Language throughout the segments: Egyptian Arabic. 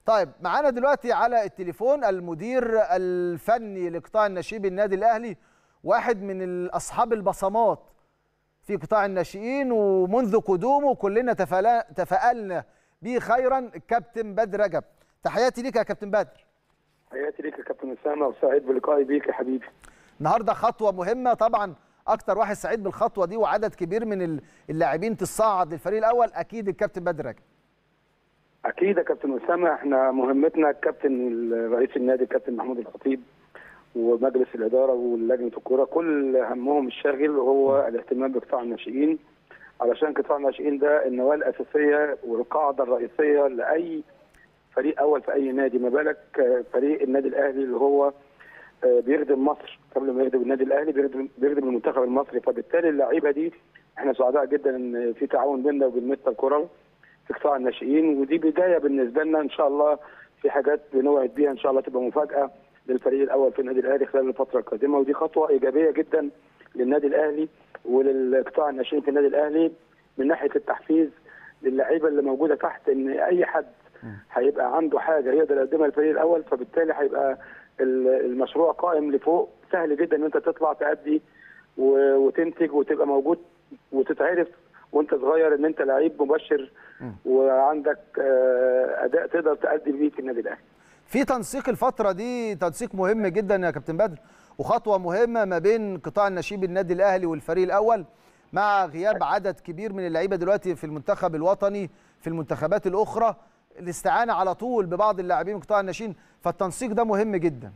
طيب معانا دلوقتي على التليفون المدير الفني لقطاع الناشئين بالنادي الاهلي واحد من اصحاب البصمات في قطاع الناشئين ومنذ قدومه كلنا تفائل- تفائلنا به خيرا الكابتن بدر رجب تحياتي ليك يا كابتن بدر حياتي ليك يا كابتن اسامه وسعيد بلقائي بيك يا حبيبي النهارده خطوه مهمه طبعا اكتر واحد سعيد بالخطوه دي وعدد كبير من اللاعبين تصعد للفريق الاول اكيد الكابتن بدر رجب اكيد يا كابتن اسامه احنا مهمتنا الكابتن رئيس النادي الكابتن محمود الخطيب ومجلس الاداره ولجنه الكوره كل همهم الشاغل هو الاهتمام بقطاع الناشئين علشان قطاع الناشئين ده النواه الاساسيه والقاعده الرئيسيه لاي فريق اول في اي نادي ما بالك آه، فريق النادي الاهلي اللي هو آه، بيخدم مصر قبل ما يخدم النادي الاهلي بيخدم بيخدم المنتخب المصري فبالتالي اللعيبه دي احنا سعداء جدا ان في تعاون بيننا وبين مستر كورال في قطاع الناشئين ودي بدايه بالنسبه لنا ان شاء الله في حاجات بنوعد بيها ان شاء الله تبقى مفاجاه للفريق الاول في النادي الاهلي خلال الفتره القادمه ودي خطوه ايجابيه جدا للنادي الاهلي وللقطاع الناشئين في النادي الاهلي من ناحيه التحفيز للعيبه اللي موجوده تحت ان اي حد هيبقى عنده حاجه يقدر يقدمها للفريق الاول فبالتالي هيبقى ال- المشروع قائم لفوق سهل جدا ان انت تطلع تأدي و- وتنتج وتبقى موجود وتتعرف وانت صغير ان انت لعيب مبشر وعندك آه، اداء تقدر تأدي بيه في النادي الاهلي في تنسيق الفترة دي تنسيق مهم جدا يا كابتن بدر وخطوة مهمة ما بين قطاع النشيب النادي الأهلي والفريق الأول مع غياب عدد كبير من اللعيبة دلوقتي في المنتخب الوطني في المنتخبات الأخرى الاستعانة على طول ببعض اللاعبين من قطاع الناشئين فالتنسيق ده مهم جدا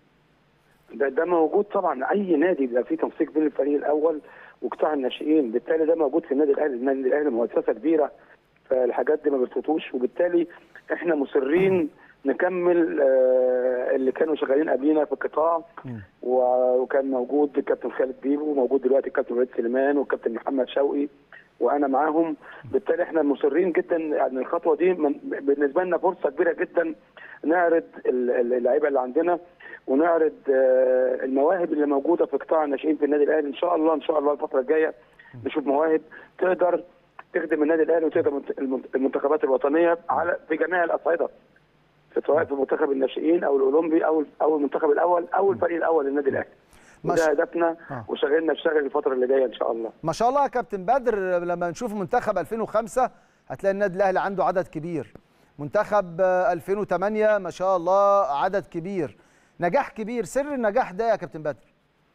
ده ده موجود طبعا اي نادي بيبقى فيه تنسيق بين الفريق الاول وقطاع الناشئين بالتالي ده موجود في النادي الاهلي النادي الاهلي مؤسسه كبيره فالحاجات دي ما بتفوتوش وبالتالي احنا مصرين نكمل آه، اللي كانوا شغالين قبلينا في القطاع و- وكان موجود الكابتن خالد بيبو وموجود دلوقتي الكابتن وليد سليمان والكابتن محمد شوقي وانا معاهم بالتالي احنا مصرين جدا يعني الخطوه دي من بالنسبه لنا فرصه كبيره جدا نعرض ال- ال- اللعيبه اللي عندنا ونعرض آه، المواهب اللي موجوده في قطاع الناشئين في النادي الاهلي ان شاء الله ان شاء الله الفتره الجايه نشوف مواهب تقدر تخدم النادي الاهلي وتخدم المنت- المنتخبات الوطنيه على في جميع الاصعده سواء في منتخب الناشئين او الاولمبي او او المنتخب الاول او الفريق الاول للنادي الاهلي مش- وده هدفنا آه. وشغلنا نشتغل الفتره اللي جايه ان شاء الله ما شاء الله يا كابتن بدر لما نشوف منتخب 2005 هتلاقي النادي الأهلي عنده عدد كبير منتخب آه، 2008 ما شاء الله عدد كبير نجاح كبير سر النجاح ده يا كابتن بدر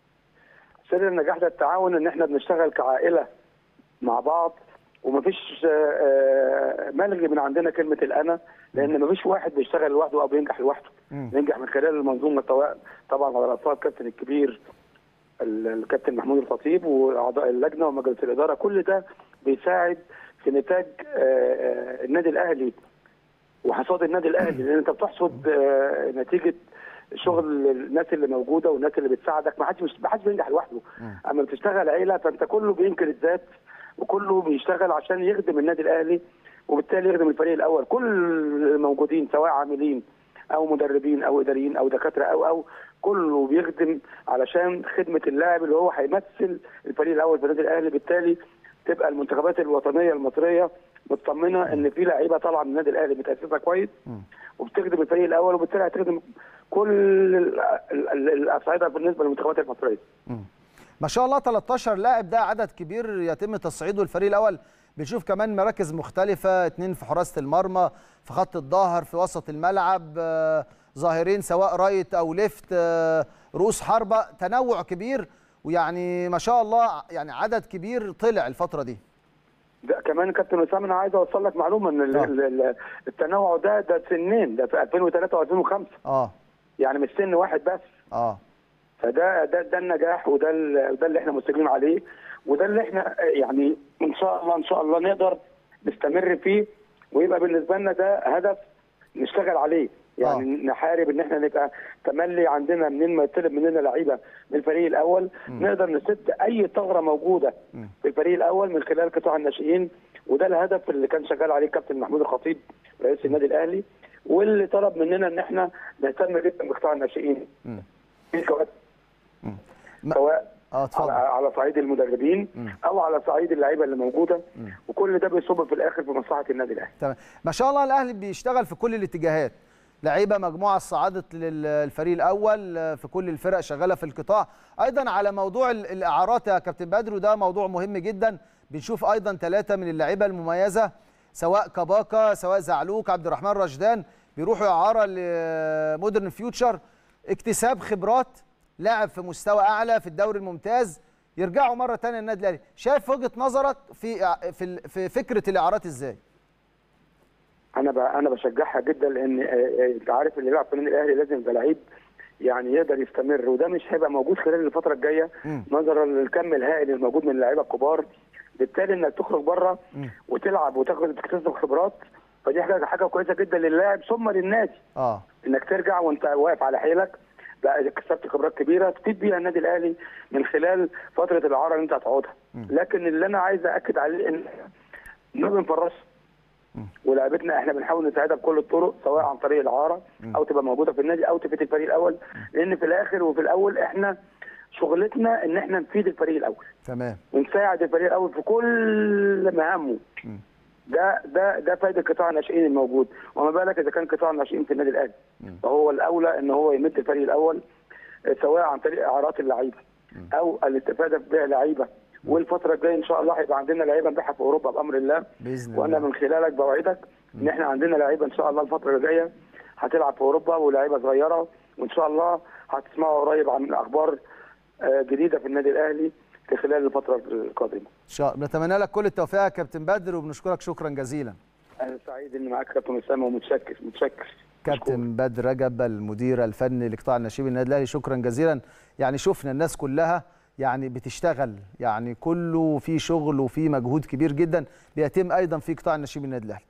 سر النجاح ده التعاون ان احنا بنشتغل كعائله مع بعض ومفيش آه، آه، ملغي من عندنا كلمه الانا لان مفيش واحد بيشتغل لوحده او بينجح لوحده مم. بينجح من خلال المنظومه طوا- طبعا على راسها الكابتن الكبير ال- الكابتن محمود الخطيب واعضاء اللجنه ومجلس الاداره كل ده بيساعد في نتاج آه، آه، النادي الاهلي وحصاد النادي الاهلي لان انت بتحصد آه، نتيجه شغل الناس اللي موجوده والناس اللي بتساعدك ما حدش ما حدش بينجح لوحده اما بتشتغل عيله فانت كله بينكر الذات وكله بيشتغل عشان يخدم النادي الاهلي وبالتالي يخدم الفريق الاول كل الموجودين سواء عاملين او مدربين او اداريين او دكاتره او او كله بيخدم علشان خدمه اللاعب اللي هو هيمثل الفريق الاول في النادي الاهلي بالتالي تبقى المنتخبات الوطنيه المصريه مطمنه ان في لعيبه طالعه من النادي الاهلي متاسسه كويس وبتخدم الفريق الاول وبالتالي هتخدم كل ال- ال- ال- الاصعده بالنسبه للمنتخبات المصريه. ما شاء الله 13 لاعب ده عدد كبير يتم تصعيده الفريق الاول بنشوف كمان مراكز مختلفة اتنين في حراسة المرمى في خط الظهر في وسط الملعب آه، ظاهرين سواء رايت او ليفت آه، رؤوس حربة تنوع كبير ويعني ما شاء الله يعني عدد كبير طلع الفترة دي ده كمان كابتن اسامه انا عايز اوصل لك معلومه ان ال- آه. ال- ال- التنوع ده ده سنين ده في 2003 و2005 اه يعني مش سن واحد بس اه فده ده ده النجاح وده ال- ده اللي احنا مستقيم عليه وده اللي احنا يعني ان شاء الله ان شاء الله نقدر نستمر فيه ويبقى بالنسبه لنا ده هدف نشتغل عليه يعني آه. نحارب ان احنا نبقى تملي عندنا منين ما يطلب مننا لعيبه من الفريق الاول نقدر نسد اي ثغره موجوده في الفريق الاول من خلال قطاع الناشئين وده الهدف اللي كان شغال عليه كابتن محمود الخطيب رئيس النادي الاهلي واللي طلب مننا ان احنا نهتم جدا بقطاع الناشئين في كوادر ما- سواء اه على, اتفضل على صعيد المدربين او على صعيد اللعيبه اللي موجوده وكل ده بيصب في الاخر في مصلحه النادي الاهلي تمام ما شاء الله الاهلي بيشتغل في كل الاتجاهات لعيبه مجموعه صعدت للفريق الاول في كل الفرق شغاله في القطاع ايضا على موضوع ال- الاعارات يا كابتن بدر وده موضوع مهم جدا بنشوف ايضا ثلاثه من اللعيبه المميزه سواء كباكا سواء زعلوك عبد الرحمن رشدان بيروحوا اعاره لمودرن فيوتشر اكتساب خبرات لاعب في مستوى اعلى في الدوري الممتاز يرجعوا مره ثانيه النادي الاهلي شايف وجهه نظرك في في ال- في فكره الاعارات ازاي انا ب... انا بشجعها جدا لان آه، آه، انت عارف اللي بيلعب في النادي الاهلي لازم يبقى لعيب يعني يقدر يستمر وده مش هيبقى موجود خلال الفتره الجايه مم. نظرا للكم الهائل الموجود من اللعيبه الكبار بالتالي انك تخرج بره مم. وتلعب وتاخد تكتسب خبرات فدي حاجه حاجه كويسه جدا للاعب ثم للنادي اه انك ترجع وانت واقف على حيلك بقى كسبت خبرات كبيره تفيد بيها النادي الاهلي من خلال فتره الاعاره اللي انت هتقعدها لكن اللي انا عايز اكد عليه ان ما بنفرش ولاعبتنا احنا بنحاول نساعدها بكل الطرق سواء عن طريق الاعاره او تبقى موجوده في النادي او تفيد الفريق الاول لان في الاخر وفي الاول احنا شغلتنا ان احنا نفيد الفريق الاول تمام ونساعد الفريق الاول في كل مهامه ده ده ده فايده قطاع الناشئين الموجود وما بالك اذا كان قطاع الناشئين في النادي الاهلي فهو الاولى ان هو يمد الفريق الاول آه، سواء عن طريق اعارات اللعيبه او الاستفاده ببيع لعيبه والفتره الجايه ان شاء الله هيبقى عندنا لعيبه نبيعها في اوروبا بامر الله باذن وانا الله من خلالك بوعدك ان احنا عندنا لعيبه ان شاء الله الفتره الجايه هتلعب في اوروبا ولاعيبه صغيره وان شاء الله هتسمعوا قريب عن اخبار آه، جديده في النادي الاهلي في خلال الفتره القادمه. ان شاء الله نتمنى لك كل التوفيق يا كابتن بدر وبنشكرك شكرا جزيلا انا سعيد اني معاك كابتن اسامه ومتشكر متشكر كابتن بدر رجب المدير الفني لقطاع الناشئين النادي الاهلي شكرا جزيلا يعني شفنا الناس كلها يعني بتشتغل يعني كله في شغل وفي مجهود كبير جدا بيتم ايضا في قطاع الناشئين النادي الاهلي